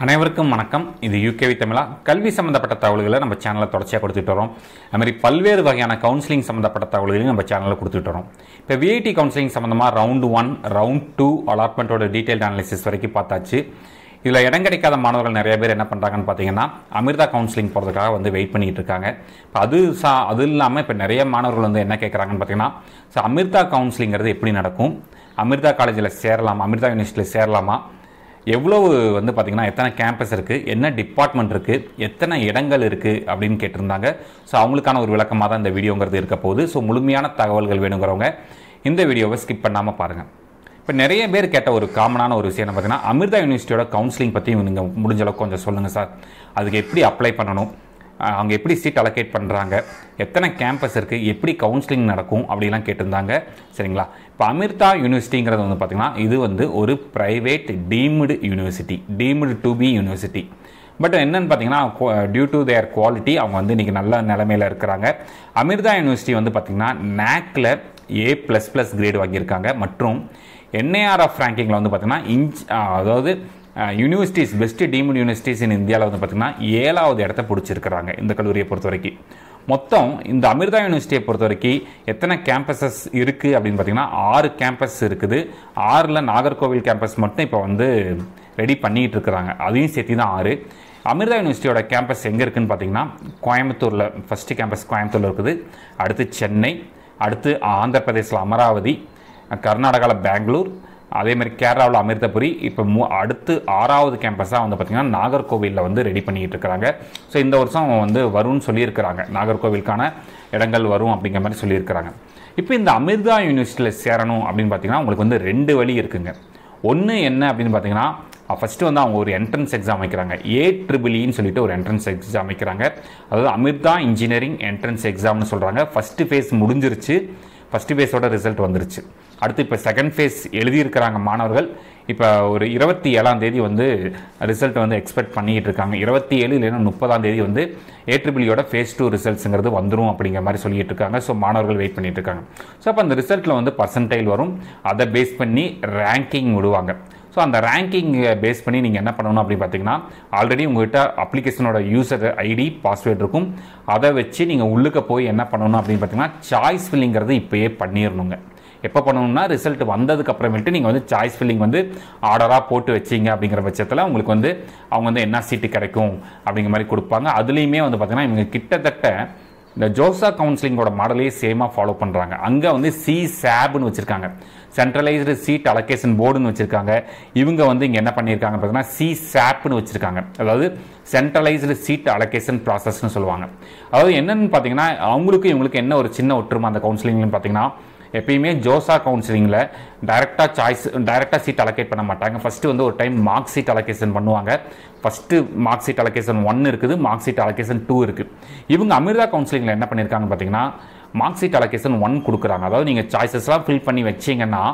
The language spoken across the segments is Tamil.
அனைவருக்கும் வணக்கம் இது யூகேவி தமிழா கல்வி சம்மந்தப்பட்ட தகவல்களை நம்ம சேனலில் தொடர்ச்சியாக கொடுத்துட்டு வரோம் அது மாதிரி பல்வேறு வகையான கவுன்சிலிங் சம்மந்தப்பட்ட தகவல்களையும் நம்ம சேனலில் கொடுத்துட்டு வரோம் இப்போ விஐடி கவுன்சிலிங் சம்மந்தமாக ரவுண்ட் ஒன் ரவுண்ட் டூ அலாட்மெண்ட்டோட டீட்டெயில் அனாலிசிஸ் வரைக்கும் பார்த்தாச்சு இதில் இடம் கிடைக்காத மாணவர்கள் நிறைய பேர் என்ன பண்ணுறாங்கன்னு பார்த்தீங்கன்னா அமிர்தா கவுன்சிலிங் போகிறதுக்காக வந்து வெயிட் பண்ணிட்டு இருக்காங்க இப்போ அது சா அது இல்லாமல் இப்போ நிறைய மாணவர்கள் வந்து என்ன கேட்குறாங்கன்னு பார்த்தீங்கன்னா ஸோ அமிர்தா கவுன்சிலிங்கிறது எப்படி நடக்கும் அமிர்தா காலேஜில் சேரலாமா அமிர்தா யூனிவர்சிட்டியில் சேரலாமா எவ்வளவு வந்து பார்த்திங்கன்னா எத்தனை கேம்பஸ் இருக்குது என்ன டிபார்ட்மெண்ட் இருக்குது எத்தனை இடங்கள் இருக்குது அப்படின்னு கேட்டிருந்தாங்க ஸோ அவங்களுக்கான ஒரு விளக்கமாக தான் இந்த வீடியோங்கிறது இருக்க போகுது ஸோ முழுமையான தகவல்கள் வேணுங்கிறவங்க இந்த வீடியோவை ஸ்கிப் பண்ணாமல் பாருங்கள் இப்போ நிறைய பேர் கேட்ட ஒரு காமனான ஒரு விஷயம் என்ன பார்த்தீங்கன்னா அமிர்தா யூனிவர்சிட்டியோட கவுன்சிலிங் பற்றி நீங்கள் முடிஞ்ச அளவுக்கு கொஞ்சம் சொல்லுங்கள் சார் அதுக்கு எப்படி அப்ளை பண்ணணும் அஹ் அவங்க எப்படி சீட் அலோகேட் பண்ணுறாங்க எத்தனை கேம்பஸ் இருக்குது எப்படி கவுன்சிலிங் நடக்கும் அப்படிலாம் கேட்டிருந்தாங்க சரிங்களா இப்போ அமிர்தா யூனிவர்சிட்டிங்கிறது வந்து பார்த்திங்கன்னா இது வந்து ஒரு private deemed university deemed to be university but என்னன்னு பார்த்தீங்கன்னா டியூ டு தேர் குவாலிட்டி அவங்க வந்து இன்றைக்கி நல்ல நிலமையில் இருக்கிறாங்க அமிர்தா யூனிவர்சிட்டி வந்து பார்த்திங்கன்னா நேக்கில் ஏ ப்ளஸ் ப்ளஸ் கிரேட் வாங்கியிருக்காங்க மற்றும் என்ஏஆர்எஃப் ரேங்கிங்கில் வந்து பார்த்திங்கன்னா இன்ச் அதாவது universities best deemed universities in இந்தியாவில் வந்து பார்த்திங்கன்னா ஏழாவது இடத்த பிடிச்சிருக்கிறாங்க இந்த கல்லூரியை பொறுத்த வரைக்கும் மொத்தம் இந்த அமிர்தா யூனிவர்சிட்டியை பொறுத்த வரைக்கும் எத்தனை கேம்பஸஸ் இருக்குது அப்படின்னு பார்த்தீங்கன்னா ஆறு கேம்பஸ் இருக்குது ஆறில் நாகர்கோவில் கேம்பஸ் மட்டும் இப்போ வந்து ரெடி பண்ணிகிட்டு இருக்கிறாங்க அதையும் சேர்த்து தான் ஆறு அமிர்தா யூனிவர்சிட்டியோட கேம்பஸ் எங்கே இருக்குன்னு பார்த்தீங்கன்னா கோயம்புத்தூரில் ஃபஸ்ட்டு கேம்பஸ் கோயம்புத்தூரில் இருக்குது அடுத்து சென்னை அடுத்து ஆந்திர பிரதேசில் அமராவதி கர்நாடகாவில் பெங்களூர் அதே மாதிரி கேரளாவில் அமிர்தபுரி இப்போ மூ அடுத்து ஆறாவது கேம்பஸாக வந்து பார்த்திங்கன்னா நாகர்கோவிலில் வந்து ரெடி பண்ணிக்கிட்டு இருக்கிறாங்க ஸோ இந்த வருஷம் வந்து வரும்னு சொல்லியிருக்கிறாங்க நாகர்கோவிலுக்கான இடங்கள் வரும் அப்படிங்கிற மாதிரி சொல்லியிருக்கிறாங்க இப்போ இந்த அமிர்தா யூனிவர்சிட்டியில் சேரணும் அப்படின்னு பார்த்தீங்கன்னா உங்களுக்கு வந்து ரெண்டு வழி இருக்குங்க ஒன்று என்ன அப்படின்னு பார்த்தீங்கன்னா ஃபஸ்ட்டு வந்து அவங்க ஒரு என்ட்ரன்ஸ் எக்ஸாம் வைக்கிறாங்க ஏ ட்ரிபிளின்னு சொல்லிட்டு ஒரு என்ட்ரன்ஸ் எக்ஸாம் வைக்கிறாங்க அதாவது அமிர்தா இன்ஜினியரிங் என்ட்ரன்ஸ் எக்ஸாம்னு சொல்கிறாங்க ஃபஸ்ட்டு ஃபேஸ் முடிஞ்சிருச்சு ஃபஸ்ட்டு ஃபேஸோட ரிசல்ட் வந்துருச்சு அடுத்து இப்போ செகண்ட் ஃபேஸ் எழுதியிருக்கிறாங்க மாணவர்கள் இப்போ ஒரு இருபத்தி ஏழாம் தேதி வந்து ரிசல்ட் வந்து எக்ஸ்பெக்ட் பண்ணிக்கிட்டு இருக்காங்க இருபத்தி ஏழு இல்லைன்னா முப்பதாம் தேதி வந்து ஏட்ரிபிளியோட ஃபேஸ் டூ ரிசல்ட்ஸுங்கிறது வந்துடும் அப்படிங்கிற மாதிரி சொல்லிட்டு இருக்காங்க ஸோ மாணவர்கள் வெயிட் பண்ணிட்டு இருக்காங்க ஸோ அப்போ அந்த ரிசல்ட்டில் வந்து பர்சன்டைல் வரும் அதை பேஸ் பண்ணி ரேங்கிங் விடுவாங்க ஸோ அந்த ரேங்கிங் பேஸ் பண்ணி நீங்கள் என்ன பண்ணணும் அப்படின்னு பார்த்தீங்கன்னா ஆல்ரெடி உங்கள்கிட்ட அப்ளிகேஷனோட யூசர் ஐடி பாஸ்வேர்டு இருக்கும் அதை வச்சு நீங்கள் உள்ளுக்க போய் என்ன பண்ணணும் அப்படின்னு பார்த்தீங்கன்னா சாய்ஸ் ஃபில்லிங்கிறது இப்போயே பண்ணிடணுங்க எப்போ பண்ணணும்னா ரிசல்ட் வந்ததுக்கு அப்புறமேட்டு நீங்கள் வந்து சாய்ஸ் ஃபில்லிங் வந்து ஆர்டராக போட்டு வச்சிங்க அப்படிங்கிற பட்சத்தில் உங்களுக்கு வந்து அவங்க வந்து என்ன சீட்டு கிடைக்கும் அப்படிங்கிற மாதிரி கொடுப்பாங்க அதுலேயுமே வந்து பார்த்தீங்கன்னா இவங்க கிட்டத்தட்ட இந்த ஜோசா கவுன்சிலிங்கோட மாடலே சேமாக ஃபாலோ பண்ணுறாங்க அங்கே வந்து சி சேப்னு வச்சுருக்காங்க சென்ட்ரலைஸ்டு சீட் அலோகேஷன் போர்டுன்னு வச்சுருக்காங்க இவங்க வந்து இங்கே என்ன பண்ணியிருக்காங்க பார்த்தீங்கன்னா சி சாப்னு வச்சுருக்காங்க அதாவது சென்ட்ரலைஸ்டு சீட் அலோகேஷன் ப்ராசஸ்னு சொல்லுவாங்க அதாவது என்னென்னு பார்த்தீங்கன்னா அவங்களுக்கு இவங்களுக்கு என்ன ஒரு சின்ன ஒற்றுமை அந்த கவுன்சிலிங்னு பார்த்தீங்கன்னா எப்பயுமே ஜோசா கவுன்சிலிங்கில் டைரெக்டாக சாய்ஸ் டைரெக்டாக சீட் அலோகேட் பண்ண மாட்டாங்க ஃபஸ்ட்டு வந்து ஒரு டைம் மார்க் சீட் அலோகேஷன் பண்ணுவாங்க first mock seat allocation one இருக்குது மார்க் சீட் அலோகேஷன் டூ இருக்குது இவங்க அமிர்தா கவுன்சிலிங்கில் என்ன பண்ணியிருக்காங்கன்னு பார்த்தீங்கன்னா மார்க் சீட் அலோகேஷன் ஒன் கொடுக்குறாங்க அதாவது நீங்கள் சாய்ஸஸ்லாம் ஃபில் பண்ணி வச்சிங்கன்னா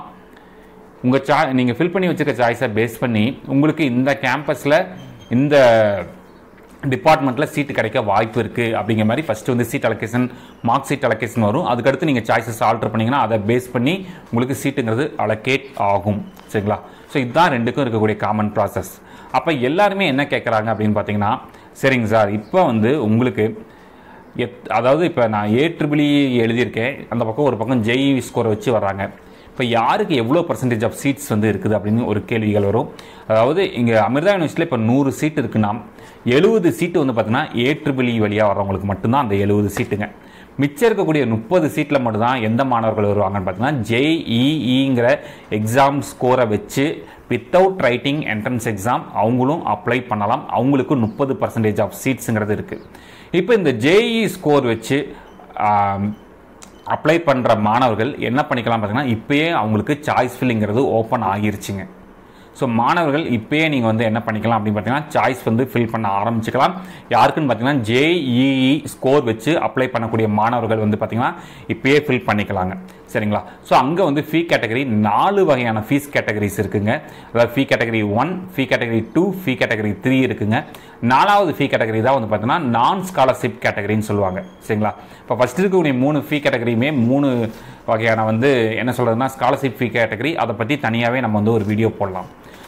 உங்கள் சா நீங்கள் ஃபில் பண்ணி வச்சுருக்க சாய்ஸை பேஸ் பண்ணி உங்களுக்கு இந்த கேம்பஸில் இந்த டிபார்ட்மெண்ட்டில் சீட்டு கிடைக்க வாய்ப்பு இருக்குது அப்படிங்கிற மாதிரி ஃபஸ்ட்டு வந்து seat allocation mock seat allocation வரும் அதுக்கடுத்து நீங்கள் சாய்ஸஸ் ஆல்டர் பண்ணிங்கன்னா அதை பேஸ் பண்ணி உங்களுக்கு சீட்டுங்கிறது அலோகேட் ஆகும் சரிங்களா ஸோ இதுதான் ரெண்டுக்கும் இருக்கக்கூடிய காமன் ப்ராசஸ் அப்போ எல்லாருமே என்ன கேட்குறாங்க அப்படின்னு பார்த்தீங்கன்னா சரிங்க சார் இப்போ வந்து உங்களுக்கு எத் அதாவது இப்போ நான் ஏ ட்ரிபிளி எழுதியிருக்கேன் அந்த பக்கம் ஒரு பக்கம் ஜெய் ஸ்கோரை வச்சு வர்றாங்க இப்போ யாருக்கு எவ்வளோ பர்சன்டேஜ் ஆஃப் சீட்ஸ் வந்து இருக்குது அப்படின்னு ஒரு கேள்விகள் வரும் அதாவது இங்கே அமிர்தா யூனிவர்சிட்டியில் இப்போ நூறு சீட் இருக்குன்னா எழுபது சீட்டு வந்து பார்த்தீங்கன்னா ஏ ட்ரிபிளி வழியாக வரவங்களுக்கு மட்டும்தான் அந்த எழுபது சீட்டுங்க மிச்சம் இருக்கக்கூடிய முப்பது சீட்டில் மட்டும்தான் எந்த மாணவர்கள் வருவாங்கன்னு பார்த்தீங்கன்னா ஜேஇஇங்கிற எக்ஸாம் ஸ்கோரை வச்சு வித்தவுட் ரைட்டிங் என்ட்ரன்ஸ் எக்ஸாம் அவங்களும் அப்ளை பண்ணலாம் அவங்களுக்கு முப்பது பர்சன்டேஜ் ஆஃப் சீட்ஸுங்கிறது இருக்குது இப்போ இந்த ஜேஇ ஸ்கோர் வச்சு அப்ளை பண்ணுற மாணவர்கள் என்ன பண்ணிக்கலாம் பார்த்தீங்கன்னா இப்போயே அவங்களுக்கு சாய்ஸ் ஃபில்லிங்கிறது ஓப்பன் ஆகிருச்சுங்க ஸோ மாணவர்கள் இப்போயே நீங்கள் வந்து என்ன பண்ணிக்கலாம் அப்படின்னு பார்த்தீங்கன்னா சாய்ஸ் வந்து ஃபில் பண்ண ஆரம்பிச்சுக்கலாம் யாருக்குன்னு பார்த்தீங்கன்னா ஜேஇஇ ஸ்கோர் வச்சு அப்ளை பண்ணக்கூடிய மாணவர்கள் வந்து பார்த்தீங்கன்னா இப்போயே ஃபில் பண்ணிக்கலாங்க சரிங்களா ஸோ அங்கே வந்து ஃபீ கேட்டகரி நாலு வகையான ஃபீஸ் கேட்டகரிஸ் இருக்குங்க அதாவது fee category one fee category two fee category three இருக்குங்க நாலாவது ஃபீ கேட்டகரி தான் வந்து பார்த்தீங்கன்னா நான் ஸ்காலர்ஷிப் கேட்டகரின்னு சொல்லுவாங்க சரிங்களா இப்போ ஃபஸ்ட் இருக்கக்கூடிய மூணு ஃபீ கேட்டகரியுமே மூணு வகையான வந்து என்ன சொல்கிறதுனா ஸ்காலர்ஷிப் ஃபீ கேட்டகரி அதை பற்றி தனியாகவே நம்ம வந்து ஒரு வீடியோ போடலாம்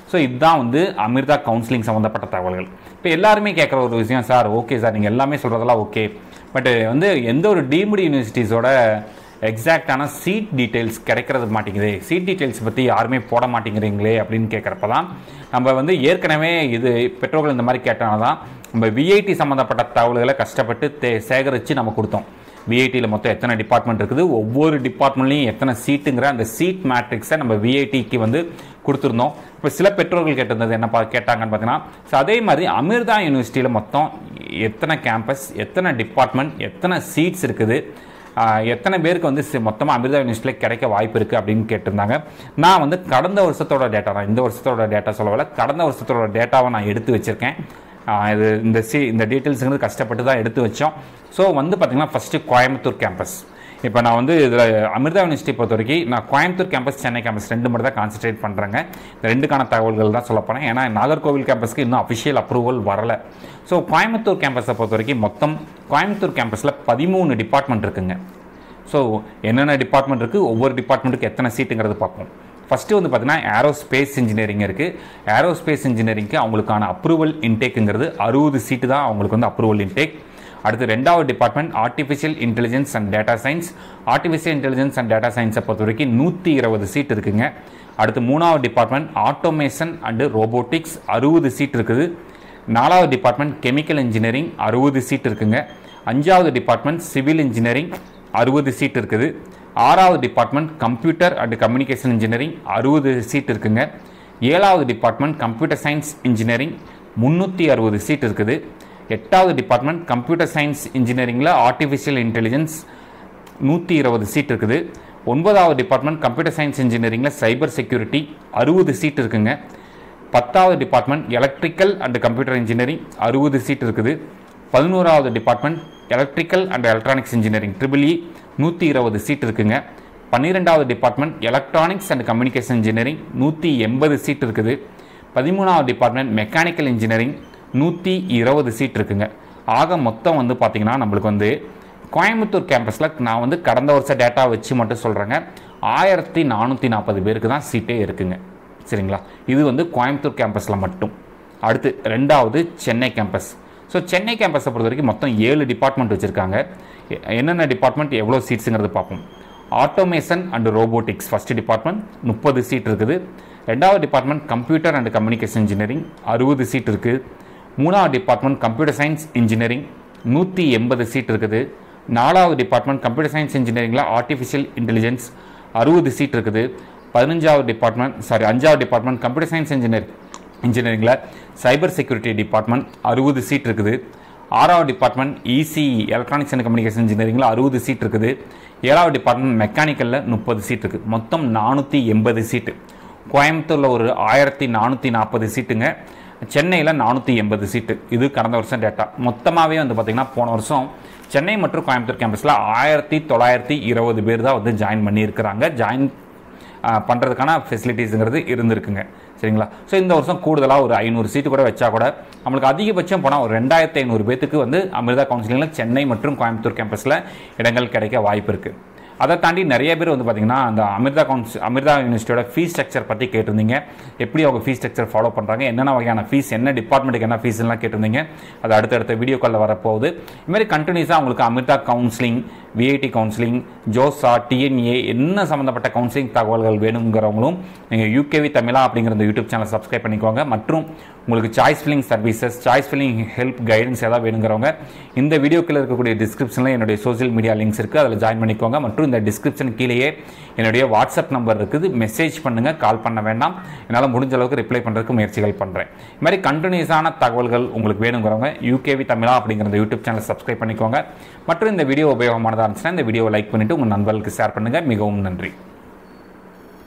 ஸோ இதுதான் வந்து அமிர்தா கவுன்சிலிங் சம்மந்தப்பட்ட தகவல்கள் இப்போ எல்லாருமே கேட்குற ஒரு விஷயம் சார் ஓகே சார் நீங்கள் எல்லாமே சொல்கிறதெல்லாம் ஓகே பட் வந்து எந்த ஒரு டீம்டு யூனிவர்சிட்டிஸோட எக்ஸாக்டான சீட் டீட்டெயில்ஸ் கிடைக்கிறது மாட்டேங்குது சீட் டீட்டெயில்ஸ் பற்றி யாருமே போட மாட்டேங்கிறீங்களே அப்படின்னு கேட்குறப்ப தான் நம்ம வந்து ஏற்கனவே இது பெற்றோர்கள் இந்த மாதிரி கேட்டனால தான் நம்ம விஐடி சம்மந்தப்பட்ட தகவல்களை கஷ்டப்பட்டு தே சேகரித்து நம்ம கொடுத்தோம் விஐடியில் மொத்தம் எத்தனை டிபார்ட்மெண்ட் இருக்குது ஒவ்வொரு டிபார்ட்மெண்ட்லையும் எத்தனை சீட்டுங்கிற அந்த சீட் மேட்ரிக்ஸை நம்ம விஐடிக்கு வந்து கொடுத்துருந்தோம் இப்போ சில பெற்றோர்கள் கேட்டிருந்தது என்ன பா கேட்டாங்கன்னு பார்த்தீங்கன்னா ஸோ அதே மாதிரி அமிர்தா யூனிவர்சிட்டியில் மொத்தம் எத்தனை கேம்பஸ் எத்தனை டிபார்ட்மெண்ட் எத்தனை சீட்ஸ் இருக்குது ஆஹ் எத்தனை பேருக்கு வந்து மொத்தமாக அமிர்தா யூனிவர்சிட்டியில் கிடைக்க வாய்ப்பு இருக்குது அப்படின்னு கேட்டிருந்தாங்க நான் வந்து கடந்த வருஷத்தோட டேட்டா தான் இந்த வருஷத்தோட டேட்டா சொல்லவில்லை கடந்த வருஷத்தோட டேட்டாவை நான் எடுத்து வச்சுருக்கேன் ஆஹ் இது இந்த சி இந்த டீட்டெயில்ஸுங்கிறது கஷ்டப்பட்டு தான் எடுத்து வச்சோம் ஸோ வந்து பார்த்திங்கன்னா ஃபஸ்ட்டு கோயம்புத்தூர் கேம்பஸ் இப்போ நான் வந்து இதில் அமிர்தா யூனிவர்சிட்டி பொறுத்த வரைக்கும் நான் கோயம்புத்தூர் கேம்பஸ் சென்னை கேம்பஸ் ரெண்டு மட்டும் தான் கான்சன்ட்ரேட் பண்ணுறேங்க இந்த ரெண்டுக்கான தகவல்கள் தான் சொல்ல போகிறேன் ஏன்னா நாகர்கோவில் கேம்பஸ்க்கு இன்னும் அஃபிஷியல் அப்ரூவல் வரல ஸோ கோயம்புத்தூர் கேம்பஸை பொறுத்த வரைக்கும் மொத்தம் கோயம்புத்தூர் கேம்பஸில் பதிமூணு டிபார்ட்மெண்ட் இருக்குங்க ஸோ என்னென்ன டிபார்ட்மெண்ட் இருக்குது ஒவ்வொரு டிபார்ட்மெண்ட்டுக்கு எத்தனை சீட்டுங்கிறது பார்ப்போம் ஃபஸ்ட்டு வந்து பார்த்தீங்கன்னா ஏரோஸ்பேஸ் இன்ஜினியரிங் இருக்குது ஏரோஸ்பேஸ் இன்ஜினியரிங்க்கு அவங்களுக்கான அப்ரூவல் இன்டேக்குங்கிறது அறுபது சீட்டு தான் அவங்களுக்கு வந்து அப்ரூவல் இன்டேக் அடுத்து ரெண்டாவது department artificial intelligence and data science artificial intelligence and data சயின்ஸை பொறுத்த வரைக்கும் நூற்றி இருபது சீட் இருக்குங்க அடுத்து மூணாவது டிபார்ட்மெண்ட் ஆட்டோமேஷன் அண்டு ரோபோட்டிக்ஸ் அறுபது சீட் இருக்குது நாலாவது டிபார்ட்மெண்ட் கெமிக்கல் இன்ஜினியரிங் அறுபது சீட் இருக்குங்க அஞ்சாவது டிபார்ட்மெண்ட் சிவில் இன்ஜினியரிங் அறுபது சீட் இருக்குது ஆறாவது department computer and communication engineering அறுபது சீட் இருக்குங்க ஏழாவது டிபார்ட்மெண்ட் கம்ப்யூட்டர் சயின்ஸ் இன்ஜினியரிங் முந்நூற்றி அறுபது சீட் இருக்குது எட்டாவது டிபார்ட்மெண்ட் கம்ப்யூட்டர் சயின்ஸ் இன்ஜினியரிங்கில் ஆர்டிஃபிஷியல் இன்டெலிஜென்ஸ் நூற்றி இருபது சீட் இருக்குது ஒன்பதாவது டிபார்ட்மெண்ட் கம்ப்யூட்டர் சயின்ஸ் இன்ஜினியரிங்கில் சைபர் செக்யூரிட்டி அறுபது சீட் இருக்குங்க பத்தாவது department electrical and computer engineering அறுபது சீட் இருக்குது பதினோராவது department electrical and electronics engineering triple E நூற்றி இருபது சீட் இருக்குங்க பன்னிரெண்டாவது department electronics and communication engineering நூற்றி எண்பது சீட் இருக்குது பதிமூணாவது டிபார்ட்மெண்ட் மெக்கானிக்கல் இன்ஜினியரிங் நூற்றி இருபது சீட் இருக்குங்க ஆக மொத்தம் வந்து பார்த்திங்கன்னா நம்மளுக்கு வந்து கோயம்புத்தூர் கேம்பஸில் நான் வந்து கடந்த வருஷ டேட்டா வச்சு மட்டும் சொல்கிறேங்க ஆயிரத்தி நானூற்றி நாற்பது பேருக்கு தான் சீட்டே இருக்குங்க சரிங்களா இது வந்து கோயம்புத்தூர் கேம்பஸில் மட்டும் அடுத்து ரெண்டாவது சென்னை கேம்பஸ் ஸோ சென்னை கேம்பஸை பொறுத்த வரைக்கும் மொத்தம் ஏழு டிபார்ட்மெண்ட் வச்சுருக்காங்க எ- என்னென்ன டிபார்ட்மெண்ட் எவ்வளோ சீட்ஸுங்கிறது பார்ப்போம் automation and robotics first department முப்பது சீட் இருக்குது ரெண்டாவது department computer and communication engineering அறுபது சீட் இருக்குது மூணாவது டிபார்ட்மெண்ட் கம்ப்யூட்டர் சயின்ஸ் இன்ஜினியரிங் நூற்றி எண்பது சீட் இருக்குது நாலாவது டிபார்ட்மெண்ட் கம்ப்யூட்டர் சயின்ஸ் இன்ஜினியரிங்கில் ஆர்டிஃபிஷியல் இன்டெலிஜென்ஸ் அறுபது சீட் இருக்குது பதினஞ்சாவது டிபார்ட்மெண்ட் சாரி அஞ்சாவது டிபார்ட்மெண்ட் கம்ப்யூட்டர் சயின்ஸ் இன்ஜினியர் இன்ஜினியரிங்கில் சைபர் செக்யூரிட்டி டிபார்ட்மெண்ட் அறுபது சீட் இருக்குது ஆறாவது department EC electronics and communication இன்ஜினியரிங்கில் அறுபது சீட் இருக்குது ஏழாவது டிபார்ட்மெண்ட் மெக்கானிக்கலில் முப்பது சீட் இருக்குது மொத்தம் நானூற்றி எண்பது சீட்டு கோயம்புத்தூரில் ஒரு ஆயிரத்தி நானூற்றி நாற்பது சீட்டுங்க சென்னையில் நானூற்றி எண்பது சீட்டு இது கடந்த வருஷம் டேட்டா மொத்தமாகவே வந்து பார்த்திங்கன்னா போன வருஷம் சென்னை மற்றும் கோயம்புத்தூர் கேம்பஸில் ஆயிரத்தி தொள்ளாயிரத்தி இருபது பேர் தான் வந்து ஜாயின் பண்ணியிருக்கிறாங்க ஜாயின் பண்ணுறதுக்கான ஃபெசிலிட்டிஸுங்கிறது இருந்திருக்குங்க சரிங்களா ஸோ இந்த வருஷம் கூடுதலாக ஒரு ஐநூறு சீட்டு கூட வச்சா கூட நம்மளுக்கு அதிகபட்சம் போனால் ஒரு ரெண்டாயிரத்தி ஐநூறு பேத்துக்கு வந்து அமிர்தா கவுன்சிலிங்கில் சென்னை மற்றும் கோயம்புத்தூர் கேம்பஸில் இடங்கள் கிடைக்க வாய்ப்பு இருக்குது அதை தாண்டி நிறைய பேர் வந்து பார்த்தீங்கன்னா அந்த அமிர்தா கவுன்ஸ் அமிர்தா யூனிவர்சிட்டியோட ஃபீஸ் ஸ்ட்ரக்சர் பற்றி கேட்டிருந்தீங்க எப்படி அவங்க ஃபீஸ் ஸ்ட்ரக்சர் ஃபாலோ பண்ணுறாங்க என்னென்ன வகையான ஃபீஸ் என்ன டிபார்ட்மெண்ட்டுக்கு என்ன ஃபீஸ்லாம் கேட்டிருந்தீங்க அது அடுத்தடுத்த வீடியோ காலில் வரப்போகுது இதுமாதிரி கண்டினியூஸாக உங்களுக்கு Amrita counselling VIT counselling JoSAA TNEA என்ன சம்மந்தப்பட்ட கவுன்சிலிங் தகவல்கள் வேணுங்கிறவங்களும் நீங்கள் யூகேவி தமிழா அப்படிங்கிற இந்த யூடியூப் சேனல் சப்ஸ்கிரைப் பண்ணிக்கோங்க மற்றும் உங்களுக்கு choice filling services choice filling help guidance ஏதாவது வேணுங்கிறவங்க இந்த வீடியோக்கில் இருக்கக்கூடிய டிஸ்கிரிப்ஷனில் என்னுடைய சோஷியல் மீடியா லிங்க்ஸ் இருக்குது அதில் ஜாயின் பண்ணிக்கோங்க மற்றும் இந்த டிஸ்கிரிப்ஷன் கீழேயே என்னுடைய வாட்ஸ்அப் நம்பர் இருக்குது மெசேஜ் பண்ணுங்கள் கால் பண்ண வேண்டாம் என்னால் முடிஞ்ச அளவுக்கு ரிப்ளை பண்ணுறதுக்கு முயற்சிகள் பண்ணுறேன் இது மாதிரி கண்டினியூஸான தகவல்கள் உங்களுக்கு வேணுங்கிறவங்க யூகேவி தமிழா அப்படிங்கிற இந்த யூடியூப் சேனல் சப்ஸ்கிரைப் பண்ணிக்கோங்க மற்றும் இந்த வீடியோ உபயோகமானதாக இருந்துச்சுன்னா இந்த வீடியோவை லைக் பண்ணிவிட்டு உங்கள் நண்பர்களுக்கு ஷேர் பண்ணுங்கள் மிகவும் நன்றி